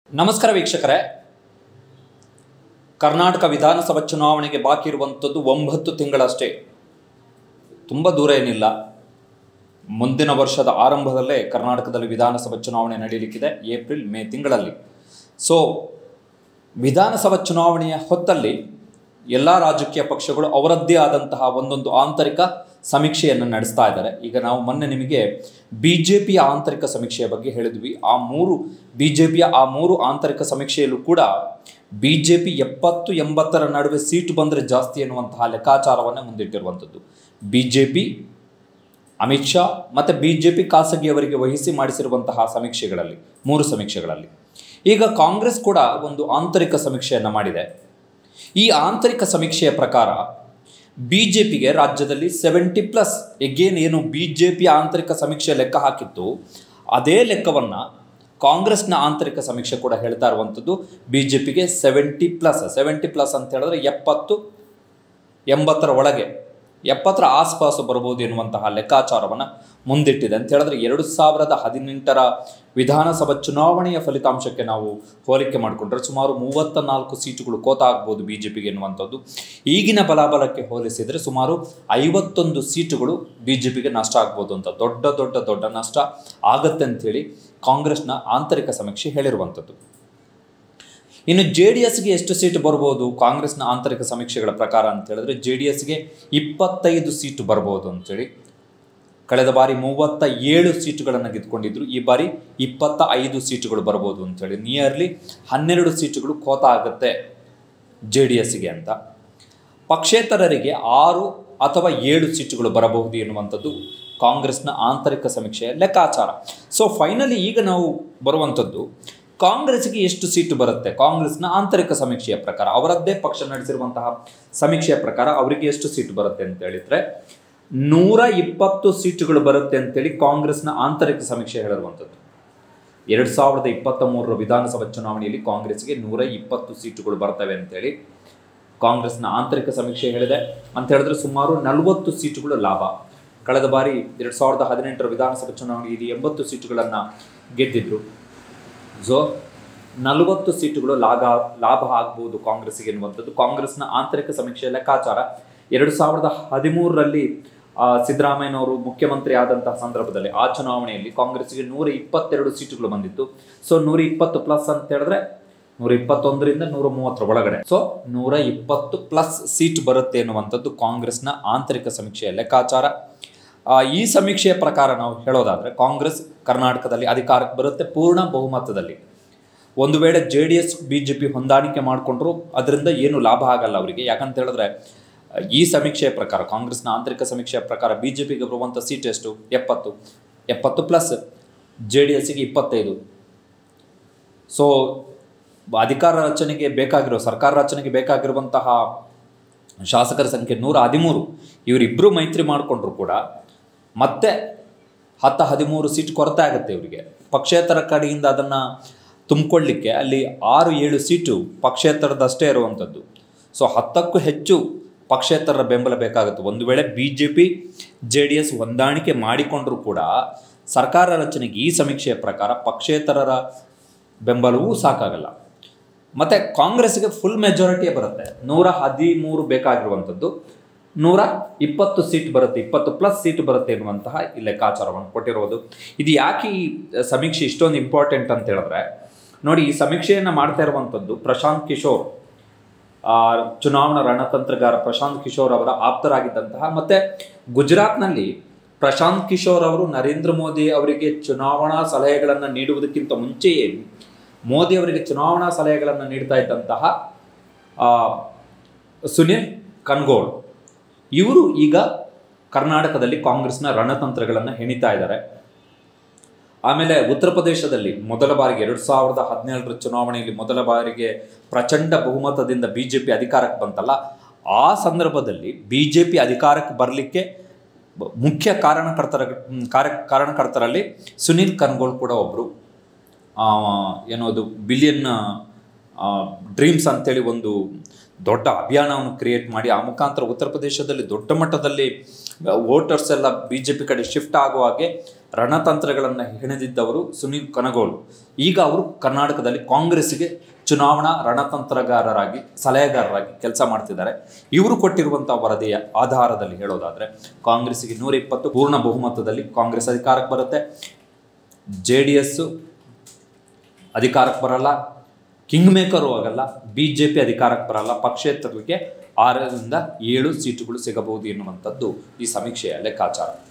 ನಮಸ್ಕಾರ ವೀಕ್ಷಕರೇ ಕರ್ನಾಟಕ ವಿಧಾನಸಭಾ ಚುನಾವಣೆಗೆ ಬಾಕಿ ಇರುವಂಥದ್ದು ಒಂಬತ್ತು ತಿಂಗಳಷ್ಟೇ ತುಂಬ ದೂರ ಏನಿಲ್ಲ ಮುಂದಿನ ವರ್ಷದ ಆರಂಭದಲ್ಲೇ ಕರ್ನಾಟಕದಲ್ಲಿ ವಿಧಾನಸಭಾ ಚುನಾವಣೆ ನಡೆಯಲಿಕ್ಕಿದೆ ಏಪ್ರಿಲ್ ಮೇ ತಿಂಗಳಲ್ಲಿ ಸೊ ವಿಧಾನಸಭಾ ಚುನಾವಣೆಯ ಹೊತ್ತಲ್ಲಿ ಎಲ್ಲ ರಾಜಕೀಯ ಪಕ್ಷಗಳು ಅವರದ್ದೇ ಆದಂತಹ ಒಂದೊಂದು ಆಂತರಿಕ ಸಮೀಕ್ಷೆಯನ್ನು ನಡೆಸ್ತಾ ಇದ್ದಾರೆ ಈಗ ನಾವು ಮೊನ್ನೆ ನಿಮಗೆ ಬಿ ಜೆ ಪಿಯ ಆಂತರಿಕ ಸಮೀಕ್ಷೆಯ ಬಗ್ಗೆ ಹೇಳಿದ್ವಿ ಆ ಮೂರು ಬಿ ಜೆ ಪಿಯ ಆ ಮೂರು ಆಂತರಿಕ ಸಮೀಕ್ಷೆಯಲ್ಲೂ ಕೂಡ ಬಿ ಜೆ ಪಿ ಎಪ್ಪತ್ತು ಎಂಬತ್ತರ ನಡುವೆ ಸೀಟು ಬಂದರೆ ಜಾಸ್ತಿ ಎನ್ನುವಂತಹ ಲೆಕ್ಕಾಚಾರವನ್ನೇ ಮುಂದಿಟ್ಟಿರುವಂಥದ್ದು B J P Amit Shah ಮತ್ತು ಬಿ ಜೆ ಪಿ ಖಾಸಗಿಯವರಿಗೆ ವಹಿಸಿ ಮಾಡಿಸಿರುವಂತಹ ಸಮೀಕ್ಷೆಗಳಲ್ಲಿ ಮೂರು ಸಮೀಕ್ಷೆಗಳಲ್ಲಿ ಈಗ ಕಾಂಗ್ರೆಸ್ ಕೂಡ ಒಂದು ಆಂತರಿಕ ಸಮೀಕ್ಷೆಯನ್ನು ಮಾಡಿದೆ ಈ ಆಂತರಿಕ ಸಮೀಕ್ಷೆಯ ಪ್ರಕಾರ ಬಿ ಜೆ ಪಿಗೆ ರಾಜ್ಯದಲ್ಲಿ ಸೆವೆಂಟಿ ಪ್ಲಸ್ ಎಗೇನ್ ಏನು ಬಿ ಜೆ ಪಿ ಆಂತರಿಕ ಸಮೀಕ್ಷೆ ಲೆಕ್ಕ ಹಾಕಿತ್ತು ಅದೇ ಲೆಕ್ಕವನ್ನು ಕಾಂಗ್ರೆಸ್ನ ಆಂತರಿಕ ಸಮೀಕ್ಷೆ ಕೂಡ ಹೇಳ್ತಾ ಇರುವಂಥದ್ದು ಬಿ ಜೆ ಪಿಗೆ ಸೆವೆಂಟಿ ಪ್ಲಸ್ ಸೆವೆಂಟಿ ಪ್ಲಸ್ ಅಂತ ಹೇಳಿದ್ರೆ ಎಪ್ಪತ್ತು ಎಂಬತ್ತರ ಒಳಗೆ ಎಪ್ಪತ್ತರ ಆಸ್ಪಾಸು ಬರ್ಬೋದು ಎನ್ನುವಂತಹ ಲೆಕ್ಕಾಚಾರವನ್ನು ಮುಂದಿಟ್ಟಿದೆ ಅಂತ ಹೇಳಿದ್ರೆ ಎರಡು ಸಾವಿರದ ಹದಿನೆಂಟರ ವಿಧಾನಸಭಾ ಚುನಾವಣೆಯ ಫಲಿತಾಂಶಕ್ಕೆ ನಾವು ಹೋಲಿಕೆ ಮಾಡಿಕೊಂಡ್ರೆ ಸುಮಾರು ಮೂವತ್ತ ನಾಲ್ಕು ಸೀಟುಗಳು ಕೋತ ಆಗ್ಬೋದು ಬಿ ಜೆ ಪಿಗೆ ಎನ್ನುವಂಥದ್ದು ಈಗಿನ ಬಲಾಬಲಕ್ಕೆ ಹೋಲಿಸಿದರೆ ಸುಮಾರು ಐವತ್ತೊಂದು ಸೀಟುಗಳು ಬಿ ಜೆ ಪಿಗೆ ನಷ್ಟ ಆಗ್ಬೋದು ಅಂತ ದೊಡ್ಡ ದೊಡ್ಡ ದೊಡ್ಡ ನಷ್ಟ ಆಗತ್ತೆ ಅಂಥೇಳಿ ಕಾಂಗ್ರೆಸ್ನ ಆಂತರಿಕ ಸಮೀಕ್ಷೆ ಹೇಳಿರುವಂಥದ್ದು ಇನ್ನು ಜೆ ಡಿ ಎಸ್ಗೆ ಎಷ್ಟು ಸೀಟ್ ಬರ್ಬೋದು ಕಾಂಗ್ರೆಸ್ನ ಆಂತರಿಕ ಸಮೀಕ್ಷೆಗಳ ಪ್ರಕಾರ ಅಂತ ಹೇಳಿದ್ರೆ ಜೆ ಡಿ ಎಸ್ಗೆ ಇಪ್ಪತ್ತೈದು ಸೀಟು ಬರ್ಬೋದು ಅಂತೇಳಿ ಕಳೆದ ಬಾರಿ ಮೂವತ್ತ ಏಳು ಸೀಟುಗಳನ್ನು ಗೆದ್ದುಕೊಂಡಿದ್ರು ಈ ಬಾರಿ ಇಪ್ಪತ್ತ ಐದು ಸೀಟುಗಳು ಬರ್ಬೋದು ಅಂತೇಳಿ ನಿಯರ್ಲಿ ಹನ್ನೆರಡು ಸೀಟುಗಳು ಕೋತ ಆಗುತ್ತೆ ಜೆ ಡಿ ಎಸ್ಗೆ ಅಂತ ಪಕ್ಷೇತರರಿಗೆ ಆರು ಅಥವಾ ಏಳು ಸೀಟುಗಳು ಬರಬಹುದು ಎನ್ನುವಂಥದ್ದು ಕಾಂಗ್ರೆಸ್ನ ಆಂತರಿಕ ಸಮೀಕ್ಷೆಯ ಲೆಕ್ಕಾಚಾರ ಸೊ ಫೈನಲಿ ಈಗ ನಾವು ಬರುವಂಥದ್ದು ಕಾಂಗ್ರೆಸ್ಗೆ ಎಷ್ಟು ಸೀಟು ಬರುತ್ತೆ ಕಾಂಗ್ರೆಸ್ನ ಆಂತರಿಕ ಸಮೀಕ್ಷೆಯ ಪ್ರಕಾರ ಅವರದ್ದೇ ಪಕ್ಷ ನಡೆಸಿರುವಂತಹ ಸಮೀಕ್ಷೆಯ ಪ್ರಕಾರ ಅವರಿಗೆ ಎಷ್ಟು ಸೀಟು ಬರುತ್ತೆ ಅಂತ ಹೇಳಿದ್ರೆ ನೂರ ಇಪ್ಪತ್ತು ಸೀಟುಗಳು ಬರುತ್ತೆ ಅಂತೇಳಿ ಕಾಂಗ್ರೆಸ್ನ ಆಂತರಿಕ ಸಮೀಕ್ಷೆ ಹೇಳಿರುವಂಥದ್ದು ಎರಡು ಸಾವಿರದ ಇಪ್ಪತ್ತ ಮೂರರ ವಿಧಾನಸಭಾ ಚುನಾವಣೆಯಲ್ಲಿ ಕಾಂಗ್ರೆಸ್ಗೆ ನೂರ ಇಪ್ಪತ್ತು ಸೀಟುಗಳು ಬರ್ತವೆ ಅಂತೇಳಿ ಕಾಂಗ್ರೆಸ್ನ ಆಂತರಿಕ ಸಮೀಕ್ಷೆ ಹೇಳಿದೆ ಅಂತ ಹೇಳಿದ್ರೆ ಸುಮಾರು ನಲವತ್ತು ಸೀಟುಗಳು ಲಾಭ ಕಳೆದ ಬಾರಿ ಎರಡು ಸಾವಿರದ ಹದಿನೆಂಟರ ವಿಧಾನಸಭಾ ಚುನಾವಣೆಯಲ್ಲಿ ಎಂಬತ್ತು ಸೀಟುಗಳನ್ನು ಗೆದ್ದಿದ್ರು ಸೊ ನಲವತ್ತು ಸೀಟುಗಳು ಲಾಭ ಲಾಭ ಆಗ್ಬೋದು ಕಾಂಗ್ರೆಸ್ಗೆ ಎನ್ನುವಂಥದ್ದು ಕಾಂಗ್ರೆಸ್ನ ಆಂತರಿಕ ಸಮೀಕ್ಷೆಯ ಲೆಕ್ಕಾಚಾರ ಎರಡು ಸಾವಿರದ ಹದಿಮೂರರಲ್ಲಿ ಸಿದ್ದರಾಮಯ್ಯನವರು ಮುಖ್ಯಮಂತ್ರಿ ಆದಂತಹ ಸಂದರ್ಭದಲ್ಲಿ ಆ ಚುನಾವಣೆಯಲ್ಲಿ ಕಾಂಗ್ರೆಸ್ಗೆ ನೂರ ಇಪ್ಪತ್ತೆರಡು ಸೀಟುಗಳು ಬಂದಿತ್ತು ಸೊ ನೂರ ಇಪ್ಪತ್ತು ಪ್ಲಸ್ ಅಂತ ಹೇಳಿದ್ರೆ ನೂರ ಇಪ್ಪತ್ತೊಂದರಿಂದ ನೂರ ಮೂವತ್ತರ ಒಳಗಡೆ ಸೊ ನೂರ ಇಪ್ಪತ್ತು ಪ್ಲಸ್ ಸೀಟ್ ಬರುತ್ತೆ ಎನ್ನುವಂಥದ್ದು ಕಾಂಗ್ರೆಸ್ನ ಆಂತರಿಕ ಸಮೀಕ್ಷೆಯ ಲೆಕ್ಕಾಚಾರ ಈ ಸಮೀಕ್ಷೆಯ ಪ್ರಕಾರ ನಾವು ಹೇಳೋದಾದರೆ ಕಾಂಗ್ರೆಸ್ ಕರ್ನಾಟಕದಲ್ಲಿ ಅಧಿಕಾರಕ್ಕೆ ಬರುತ್ತೆ ಪೂರ್ಣ ಬಹುಮತದಲ್ಲಿ ಒಂದು ವೇಳೆ J D S B J P ಹೊಂದಾಣಿಕೆ ಮಾಡಿಕೊಂಡ್ರು ಅದರಿಂದ ಏನು ಲಾಭ ಆಗಲ್ಲ ಅವರಿಗೆ ಯಾಕಂತ ಹೇಳಿದ್ರೆ ಈ ಸಮೀಕ್ಷೆಯ ಪ್ರಕಾರ ಕಾಂಗ್ರೆಸ್ನ ಆಂತರಿಕ ಸಮೀಕ್ಷೆಯ ಪ್ರಕಾರ ಬಿ ಜೆ ಪಿಗೆ ಬರುವಂಥ ಸೀಟ್ ಎಷ್ಟು ಎಪ್ಪತ್ತು ಎಪ್ಪತ್ತು ಪ್ಲಸ್ ಜೆ ಡಿ ಎಸ್ಸಿಗೆ ಇಪ್ಪತ್ತೈದು ಸೊ ಅಧಿಕಾರ ರಚನೆಗೆ ಬೇಕಾಗಿರೋ ಸರ್ಕಾರ ರಚನೆಗೆ ಬೇಕಾಗಿರುವಂತಹ ಶಾಸಕರ ಸಂಖ್ಯೆ ನೂರ ಹದಿಮೂರು ಇವರಿಬ್ಬರು ಮೈತ್ರಿ ಮಾಡಿಕೊಂಡ್ರು ಕೂಡ ಮತ್ತೆ ಹತ್ತು ಹದಿಮೂರು ಸೀಟ್ ಕೊರತೆ ಆಗುತ್ತೆ ಇವರಿಗೆ ಪಕ್ಷೇತರ ಕಡೆಯಿಂದ ಅದನ್ನು ತುಂಬಿಕೊಳ್ಳಿಕ್ಕೆ ಅಲ್ಲಿ ಆರು ಏಳು ಸೀಟು ಪಕ್ಷೇತರದಷ್ಟೇ ಇರುವಂಥದ್ದು ಸೊ ಹತ್ತಕ್ಕೂ ಹೆಚ್ಚು ಪಕ್ಷೇತರರ ಬೆಂಬಲ ಬೇಕಾಗುತ್ತೆ ಒಂದು ವೇಳೆ B J P J D S ಹೊಂದಾಣಿಕೆ ಮಾಡಿಕೊಂಡರೂ ಕೂಡ ಸರ್ಕಾರ ರಚನೆಗೆ ಈ ಸಮೀಕ್ಷೆಯ ಪ್ರಕಾರ ಪಕ್ಷೇತರರ ಬೆಂಬಲವೂ ಸಾಕಾಗಲ್ಲ ಮತ್ತು ಕಾಂಗ್ರೆಸ್ಗೆ ಫುಲ್ ಮೆಜಾರಿಟಿಯೇ ಬರುತ್ತೆ ನೂರ ಹದಿಮೂರು ಬೇಕಾಗಿರುವಂಥದ್ದು ನೂರ ಇಪ್ಪತ್ತು ಸೀಟ್ ಬರುತ್ತೆ ಇಪ್ಪತ್ತು ಪ್ಲಸ್ ಸೀಟ್ ಬರುತ್ತೆ ಎನ್ನುವಂತಹ ಈ ಲೆಕ್ಕಾಚಾರವನ್ನು ಕೊಟ್ಟಿರೋದು ಇದು ಯಾಕೆ ಈ ಸಮೀಕ್ಷೆ ಇಷ್ಟೊಂದು ಇಂಪಾರ್ಟೆಂಟ್ ಅಂತ ಹೇಳಿದ್ರೆ ನೋಡಿ ಈ ಸಮೀಕ್ಷೆಯನ್ನು ಮಾಡ್ತಾ ಇರುವಂಥದ್ದು ಪ್ರಶಾಂತ್ ಕಿಶೋರ್ ಚುನಾವಣಾ ರಣತಂತ್ರಗಾರ ಪ್ರಶಾಂತ್ ಕಿಶೋರ್ ಅವರ ಆಪ್ತರಾಗಿದ್ದಂತಹ ಮತ್ತು ಗುಜರಾತ್ನಲ್ಲಿ ಪ್ರಶಾಂತ್ ಕಿಶೋರ್ ಅವರು ನರೇಂದ್ರ ಮೋದಿ ಅವರಿಗೆ ಚುನಾವಣಾ ಸಲಹೆಗಳನ್ನು ನೀಡುವುದಕ್ಕಿಂತ ಮುಂಚೆಯೇ ಮೋದಿ ಅವರಿಗೆ ಚುನಾವಣಾ ಸಲಹೆಗಳನ್ನು ನೀಡ್ತಾ ಇದ್ದಂತಹ ಸುನಿಲ್ ಕನ್ಗೋಳ್ ಇವರು ಈಗ ಕರ್ನಾಟಕದಲ್ಲಿ ಕಾಂಗ್ರೆಸ್ನ ರಣತಂತ್ರಗಳನ್ನು ಹೆಣಿತಾ ಇದ್ದಾರೆ ಆಮೇಲೆ ಉತ್ತರ ಪ್ರದೇಶದಲ್ಲಿ ಮೊದಲ ಬಾರಿಗೆ ಎರಡು ಸಾವಿರದ ಹದಿನೇಳರ ಚುನಾವಣೆಯಲ್ಲಿ ಮೊದಲ ಬಾರಿಗೆ ಪ್ರಚಂಡ ಬಹುಮತದಿಂದ ಬಿ ಜೆ ಪಿ ಅಧಿಕಾರಕ್ಕೆ ಬಂತಲ್ಲ ಆ ಸಂದರ್ಭದಲ್ಲಿ ಬಿ ಜೆ ಪಿ ಅಧಿಕಾರಕ್ಕೆ ಬರಲಿಕ್ಕೆ ಮುಖ್ಯ ಕಾರಣಕರ್ತರ ಕಾರ್ಯ ಕಾರಣಕರ್ತರಲ್ಲಿ ಸುನೀಲ್ ಕನ್ಗೋಳ್ ಕೂಡ ಒಬ್ಬರು ಏನೋದು ಬಿಲಿಯನ್ ಡ್ರೀಮ್ಸ್ ಅಂತೇಳಿ ಒಂದು ದೊಡ್ಡ ಅಭಿಯಾನವನ್ನು ಕ್ರಿಯೇಟ್ ಮಾಡಿ ಆ ಮುಖಾಂತರ ಉತ್ತರ ಪ್ರದೇಶದಲ್ಲಿ ದೊಡ್ಡ ಮಟ್ಟದಲ್ಲಿ ವೋಟರ್ಸ್ ಎಲ್ಲ ಬಿ ಜೆ ಪಿ ಕಡೆ ಶಿಫ್ಟ್ ಆಗೋ ಹಾಗೆ ರಣತಂತ್ರಗಳನ್ನು ಹೆಣೆದಿದ್ದವರು ಸುನೀಲ್ ಕನಗೋಳು ಈಗ ಅವರು ಕರ್ನಾಟಕದಲ್ಲಿ ಕಾಂಗ್ರೆಸ್ಸಿಗೆ ಚುನಾವಣಾ ರಣತಂತ್ರಗಾರರಾಗಿ ಸಲಹೆಗಾರರಾಗಿ ಕೆಲಸ ಮಾಡ್ತಿದ್ದಾರೆ ಇವರು ಕೊಟ್ಟಿರುವಂತಹ ವರದಿಯ ಆಧಾರದಲ್ಲಿ ಹೇಳೋದಾದ್ರೆ ಕಾಂಗ್ರೆಸ್ಸಿಗೆ ನೂರ ಇಪ್ಪತ್ತು ಪೂರ್ಣ ಬಹುಮತದಲ್ಲಿ ಕಾಂಗ್ರೆಸ್ ಅಧಿಕಾರಕ್ಕೆ ಬರುತ್ತೆ ಜೆ ಡಿ ಎಸ್ಸು ಅಧಿಕಾರಕ್ಕೆ ಬರಲ್ಲ ಕಿಂಗ್ ಮೇಕರು ಆಗಲ್ಲ ಬಿ ಜೆ ಪಿ ಅಧಿಕಾರಕ್ಕೆ ಬರಲ್ಲ ಪಕ್ಷೇತರರಿಗೆ ಆರರಿಂದ ಏಳು ಸೀಟುಗಳು ಸಿಗಬಹುದು ಎನ್ನುವಂಥದ್ದು ಈ ಸಮೀಕ್ಷೆಯ ಲೆಕ್ಕಾಚಾರ